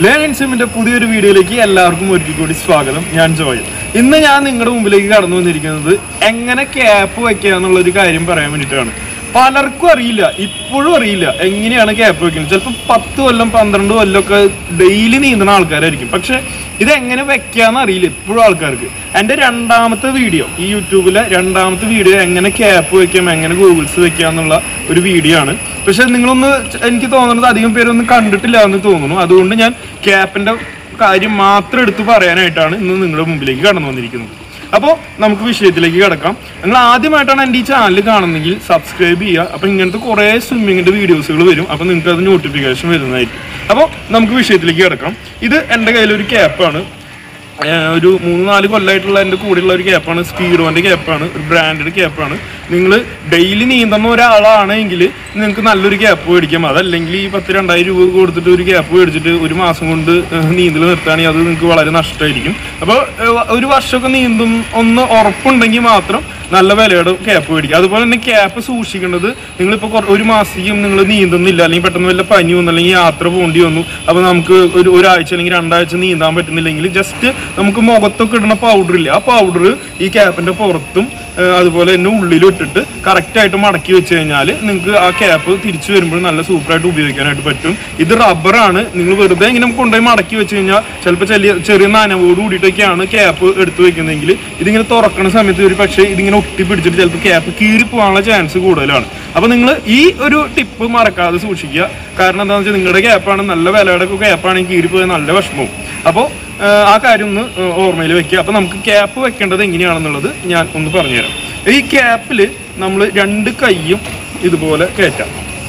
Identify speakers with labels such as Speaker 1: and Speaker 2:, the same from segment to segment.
Speaker 1: learning സിമിന്റെ പുതിയൊരു വീഡിയോയിലേക്ക് എല്ലാവർക്കും ഒരിക്കൽ കൂടി സ്വാഗതം ഞാൻ ജോയൽ ഇന്ന് ഞാൻ നിങ്ങളുടെ മുമ്പിലേക്ക് കടന്നു വന്നിരിക്കുന്നത് എങ്ങനെ ക്യാപ്പ് വെക്കുക എന്നുള്ള ഒരു കാര്യം പറയാൻ വേണ്ടിയിട്ടാണ് പലർക്കും അറിയില്ല ഇപ്പോഴും അറിയില്ല എങ്ങനെയാണ് ക്യാപ്പ് വെക്കുന്നത് ചിലപ്പോൾ പത്ത് കൊല്ലം പന്ത്രണ്ട് കൊല്ലം ഒക്കെ ഡെയിലി നീന്തുന്ന ആൾക്കാരായിരിക്കും പക്ഷെ ഇത് എങ്ങനെ വെക്കാന്ന് അറിയില്ല ഇപ്പോഴും ആൾക്കാർക്ക് എൻ്റെ രണ്ടാമത്തെ വീഡിയോ ഈ യൂട്യൂബിലെ രണ്ടാമത്തെ വീഡിയോ എങ്ങനെ ക്യാപ്പ് വെക്കാം എങ്ങനെ ഗൂഗിൾസ് വെക്കാം എന്നുള്ള ഒരു വീഡിയോ ആണ് പക്ഷെ നിങ്ങളൊന്ന് ച- എനിക്ക് തോന്നുന്നത് അധികം പേരൊന്നും കണ്ടിട്ടില്ല എന്ന് തോന്നുന്നു അതുകൊണ്ട് ഞാൻ ക്യാപ്പിന്റെ കാര്യം മാത്രം എടുത്ത് പറയാനായിട്ടാണ് ഇന്ന് നിങ്ങളുടെ മുമ്പിലേക്ക് കടന്നു വന്നിരിക്കുന്നത് അപ്പോൾ നമുക്ക് വിഷയത്തിലേക്ക് കിടക്കാം നിങ്ങൾ ആദ്യമായിട്ടാണ് എൻ്റെ ഈ ചാനൽ കാണുന്നെങ്കിൽ സബ്സ്ക്രൈബ് ചെയ്യുക അപ്പോൾ ഇങ്ങനത്തെ കുറേ സ്വിമ്മിങ്ങിൻ്റെ വീഡിയോസുകൾ വരും അപ്പോൾ നിങ്ങൾക്ക് അത് നോട്ടിഫിക്കേഷൻ വരുന്നതായിരിക്കും അപ്പോൾ നമുക്ക് വിഷയത്തിലേക്ക് കിടക്കാം ഇത് എൻ്റെ കയ്യിലൊരു ക്യാപ്പാണ് ഏഹ് ഒരു മൂന്ന് നാല് കൊല്ലമായിട്ടുള്ള എൻ്റെ കൂടെയുള്ള ഒരു ക്യാപ്പാണ് സ്പീഡോൻ്റെ ക്യാപ്പാണ് ഒരു ബ്രാൻഡഡ് ക്യാപ്പാണ് നിങ്ങൾ ഡെയിലി നീന്തുന്ന ഒരാളാണെങ്കിൽ നിങ്ങൾക്ക് നല്ലൊരു ക്യാപ്പ് മേടിക്കാം അതല്ലെങ്കിൽ ഈ പത്ത് രണ്ടായിരം രൂപ കൊടുത്തിട്ട് ഒരു ക്യാപ്പ് മേടിച്ചിട്ട് ഒരു മാസം കൊണ്ട് ഏഹ് നീന്തൽ നിർത്തുകയാണെങ്കിൽ അത് നിങ്ങൾക്ക് വളരെ നഷ്ടമായിരിക്കും അപ്പോൾ ഏഹ് ഒരു വർഷമൊക്കെ നീന്തും ഒന്ന് ഉറപ്പുണ്ടെങ്കിൽ മാത്രം നല്ല വിലയുടെ ക്യാപ്പ് മേടിക്കുക അതുപോലെ തന്നെ ക്യാപ്പ് സൂക്ഷിക്കേണ്ടത് നിങ്ങളിപ്പോൾ കുറ- ഒരു മാസത്തേക്കും നിങ്ങൾ നീന്തുന്നില്ല അല്ലെങ്കിൽ പെട്ടെന്ന് വല്ല പനി വന്നു അല്ലെങ്കിൽ യാത്ര പോകേണ്ടി വന്നു അപ്പോൾ നമുക്ക് ഒരു ഒരാഴ്ച അല്ലെങ്കിൽ രണ്ടാഴ്ച നീന്താൻ പറ്റുന്നില്ലെങ്കിൽ ജസ്റ്റ് നമുക്ക് മുഖത്തൊക്കെ ഇടുന്ന പൗഡർ ഇല്ല ആ പൗഡർ ഈ ക്യാപ്പിന്റെ പുറത്തും ആ, അതുപോലെ തന്നെ ഉള്ളിലും ഇട്ടിട്ട് കറക്റ്റ് ആയിട്ട് മടക്കി വെച്ച് കഴിഞ്ഞാൽ നിങ്ങൾക്ക് ആ ക്യാപ്പ് തിരിച്ചു വരുമ്പോൾ നല്ല സൂപ്പറായിട്ട് ഉപയോഗിക്കാനായിട്ട് പറ്റും ഇത് റബ്ബറാണ് നിങ്ങൾ വെറുതെ ഇങ്ങനെ കൊണ്ടുപോയി മടക്കി വെച്ച് കഴിഞ്ഞാൽ ചിലപ്പോൾ ചെറിയ ചെറിയ നനവോട് കൂടിയിട്ടൊക്കെയാണ് ക്യാപ്പ് എടുത്തു വെക്കുന്നതെങ്കിൽ ഇതിങ്ങനെ തുറക്കുന്ന സമയത്ത് ഒരു പക്ഷേ ഇതിങ്ങനെ ഒട്ടി പിടിച്ചിട്ട് ചിലപ്പോൾ ക്യാപ്പ് കീറി പോകാനുള്ള ചാൻസ് കൂടുതലാണ് അപ്പോൾ നിങ്ങൾ ഈ ഒരു ടിപ്പ് മറക്കാതെ സൂക്ഷിക്കുക കാരണം എന്താണെന്ന് വെച്ചാൽ നിങ്ങളുടെ ക്യാപ്പാണ് നല്ല വിലയുടെ ഒക്കെ ക്യാപ്പാണെങ്കിൽ കീറി പോയാൽ നല്ല വിഷമവും അപ്പോൾ ആ കാര്യം ഒന്ന് ഓർമ്മയിൽ വെക്കുക അപ്പോൾ നമുക്ക് ക്യാപ്പ് വെക്കേണ്ടത് എങ്ങനെയാണെന്നുള്ളത് ഞാൻ ഒന്ന് പറഞ്ഞുതരാം ഈ ക്യാപ്പിൽ നമ്മൾ രണ്ട് കൈയും ഇതുപോലെ കയറ്റാം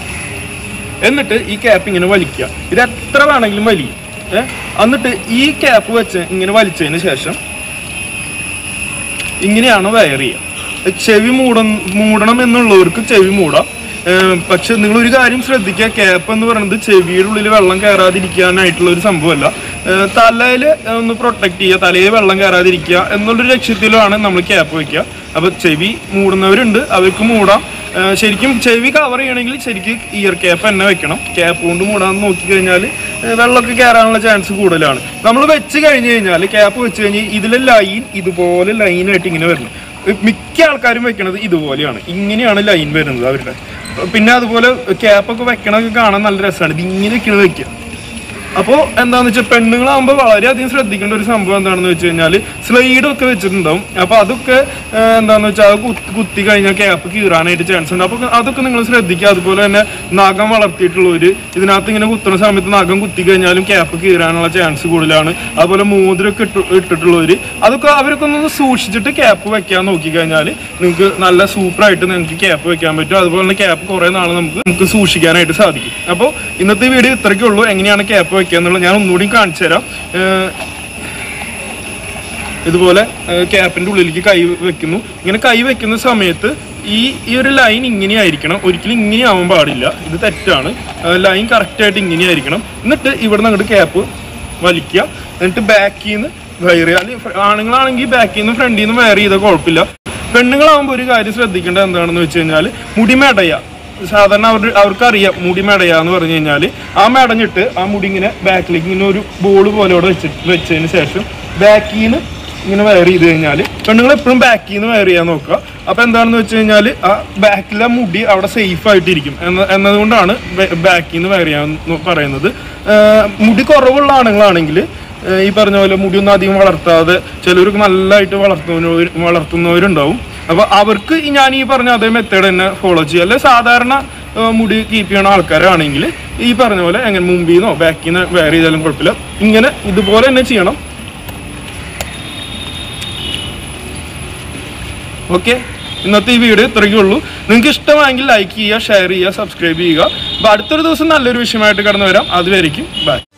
Speaker 1: എന്നിട്ട് ഈ ക്യാപ്പ് ഇങ്ങനെ വലിക്കുക ഇത് എത്ര വേണമെങ്കിലും വലിയും ഏഹ് എന്നിട്ട് ഈ ക്യാപ്പ് വെച്ച് ഇങ്ങനെ വലിച്ചതിന് ശേഷം ഇങ്ങനെയാണ് വയർ ചെയ്യുക ചെവി മൂട മൂടണം എന്നുള്ളവർക്ക് ചെവി മൂടാം ഏഹ് പക്ഷെ നിങ്ങൾ ഒരു കാര്യം ശ്രദ്ധിക്കുക ക്യാപ്പ് എന്ന് പറയുന്നത് ചെവിയുടെ ഉള്ളിൽ വെള്ളം കയറാതിരിക്കാനായിട്ടുള്ള ഒരു സംഭവമല്ല ഏഹ് തലയിൽ ഒന്ന് പ്രൊട്ടക്ട് ചെയ്യുക തലയിൽ വെള്ളം കയറാതിരിക്കുക എന്നുള്ളൊരു ലക്ഷ്യത്തിലാണ് നമ്മൾ ക്യാപ്പ് വെക്കുക അപ്പോൾ ചെവി മൂടുന്നവരുണ്ട് അവർക്ക് മൂടാം ഏഹ് ശരിക്കും ചെവി കവർ ചെയ്യണമെങ്കിൽ ശരിക്കും ഇയർ ക്യാപ്പ് തന്നെ വെക്കണം ക്യാപ്പ് കൊണ്ട് മൂടാന്ന് നോക്കിക്കഴിഞ്ഞാൽ വെള്ളമൊക്കെ കയറാനുള്ള ചാൻസ് കൂടുതലാണ് നമ്മൾ വെച്ച് കഴിഞ്ഞ് കഴിഞ്ഞാൽ ക്യാപ്പ് വെച്ച് കഴിഞ്ഞ് ഇതിലെ ലൈൻ ഇതുപോലെ ലൈനായിട്ട് ഇങ്ങനെ വരണം മിക്ക ആൾക്കാരും വെക്കണത് ഇതുപോലെയാണ് ഇങ്ങനെയാണ് ലൈൻ വരുന്നത് അവരുടെ പിന്നെ അതുപോലെ ക്യാപ്പൊക്കെ വെക്കണതൊക്കെ കാണാൻ നല്ല രസമാണ് ഇത് ഇങ്ങനെ വെക്കണത് വെക്കുക അപ്പോൾ എന്താണെന്ന് വെച്ചാൽ പെണ്ണുങ്ങളാകുമ്പോൾ വളരെയധികം ശ്രദ്ധിക്കേണ്ട ഒരു സംഭവം എന്താണെന്ന് വെച്ച് കഴിഞ്ഞാൽ സ്ലൈഡ് ഒക്കെ വെച്ചിട്ടുണ്ടാവും അപ്പോൾ അതൊക്കെ ആ, എന്താണെന്ന് വെച്ചാൽ അത് കുത്തി കുത്തി കഴിഞ്ഞാൽ ക്യാപ്പ് കീറാനായിട്ട് ചാൻസ് ഉണ്ട് അപ്പോൾ അതൊക്കെ നിങ്ങൾ ശ്രദ്ധിക്കുക അതുപോലെ തന്നെ നഖം വളർത്തിയിട്ടുള്ളവർ ഇതിനകത്ത് ഇങ്ങനെ കുത്തുന്ന സമയത്ത് നഖം കുത്തി കഴിഞ്ഞാലും ക്യാപ്പ് കീറാനുള്ള ചാൻസ് കൂടുതലാണ് അതുപോലെ മോതിരമൊക്കെ ഇട്ട് ഇട്ടിട്ടുള്ളവർ അതൊക്കെ അവരൊക്കെ ഒന്ന് സൂക്ഷിച്ചിട്ട് ക്യാപ്പ് വെക്കാൻ നോക്കി കഴിഞ്ഞാൽ നിങ്ങൾക്ക് നല്ല സൂപ്പറായിട്ട് നിങ്ങൾക്ക് ക്യാപ്പ് വെക്കാൻ പറ്റും അതുപോലെ തന്നെ ക്യാപ്പ് കുറേ നാൾ നമുക്ക് നമുക്ക് സൂക്ഷിക്കാനായിട്ട് സാധിക്കും അപ്പോൾ ഇന്നത്തെ വീഡിയോ ഇത്രയ്ക്കേ ഉള്ളൂ എങ്ങനെയാണ് ക്യാപ്പ് വെക്കുക എന്നുള്ളത് ഞാൻ ഒന്നുകൂടി കാണിച്ചു തരാം ഏഹ് ഇതുപോലെ ക്യാപ്പിന്റെ ഉള്ളിലേക്ക് കൈ വെക്കുന്നു ഇങ്ങനെ കൈ വെക്കുന്ന സമയത്ത് ഈ ഈ ഒരു ലൈൻ ഇങ്ങനെ ആയിരിക്കണം ഒരിക്കലും ഇങ്ങനെ ആവാൻ പാടില്ല ഇത് തെറ്റാണ് ലൈൻ കറക്റ്റ് ആയിട്ട് ഇങ്ങനെ ആയിരിക്കണം എന്നിട്ട് ഇവിടെ നിന്ന് അങ്ങോട്ട് ക്യാപ്പ് വലിക്കുക എന്നിട്ട് ബാക്കിൽ നിന്ന് വയർ ചെയ്യുക അല്ലെങ്കിൽ ആണുങ്ങളാണെങ്കിൽ ബാക്കിൽ നിന്ന് ഫ്രണ്ടിൽ നിന്ന് വയർ ചെയ്താൽ കുഴപ്പമില്ല പെണ്ണുങ്ങളാകുമ്പോൾ ഒരു കാര്യം ശ്രദ്ധിക്കേണ്ടത് എന്താണെന്ന് വെച്ച് കഴിഞ്ഞാൽ മുടി മെടയുക സാധാരണ അവർ അവർക്കറിയാം മുടി മെടയുക എന്ന് പറഞ്ഞു കഴിഞ്ഞാൽ ആ മെടഞ്ഞിട്ട് ആ മുടി ഇങ്ങനെ ബാക്കിലേക്ക് ഇങ്ങനെ ഒരു ബോൾ പോലെ അവിടെ വെച്ച് വെച്ചതിന് ശേഷം ബാക്കിൽ നിന്ന് ഇങ്ങനെ വയർ ചെയ്ത് കഴിഞ്ഞാൽ പെണ്ണുങ്ങൾ എപ്പോഴും ബാക്കിൽ നിന്ന് വയർ ചെയ്യാൻ നോക്കുക അപ്പോൾ എന്താണെന്ന് വെച്ച് കഴിഞ്ഞാൽ ആ ബാക്കിലെ മുടി അവിടെ സേഫ് ആയിട്ടിരിക്കും എന്ന എന്നതുകൊണ്ടാണ് ബാക്കിൽ നിന്ന് വയർ ചെയ്യാൻ ന്ന് പറയുന്നത് ആഹ് മുടി കുറവുള്ള ആണുങ്ങളാണെങ്കിൽ ആഹ് ഈ പറഞ്ഞ പോലെ മുടിയൊന്നും അധികം വളർത്താതെ ചിലർക്ക് നല്ലതായിട്ട് വളർത്തുന്നവർ വളർത്തുന്നവരുണ്ടാവും അപ്പോൾ അവർക്ക് ഈ ഞാൻ ഈ പറഞ്ഞ അതേ മെത്തേഡ് തന്നെ ഫോളോ ചെയ്യുക അല്ലെ സാധാരണ ആഹ് മുടി കീപ്പ് ചെയ്യണ ആൾക്കാരാണെങ്കിൽ ഈ പറഞ്ഞ പോലെ എങ്ങനെ മുമ്പിൽ നിന്നോ ബാക്കിൽ നിന്ന് വയർ ചെയ്താലും കുഴപ്പമില്ല ഇങ്ങനെ ഇതുപോലെ തന്നെ ചെയ്യണം ഓക്കെ ഇന്നത്തെ ഈ വീഡിയോ ഇത്രയ്ക്കേ ഉള്ളൂ നിങ്ങൾക്ക് ഇഷ്ടമായെങ്കിൽ ലൈക്ക് ചെയ്യുക ഷെയർ ചെയ്യുക സബ്സ്ക്രൈബ് ചെയ്യുക അപ്പോൾ അടുത്തൊരു ദിവസം നല്ലൊരു വിഷയമായിട്ട് കടന്നു വരാം അതുവരെയും ബൈ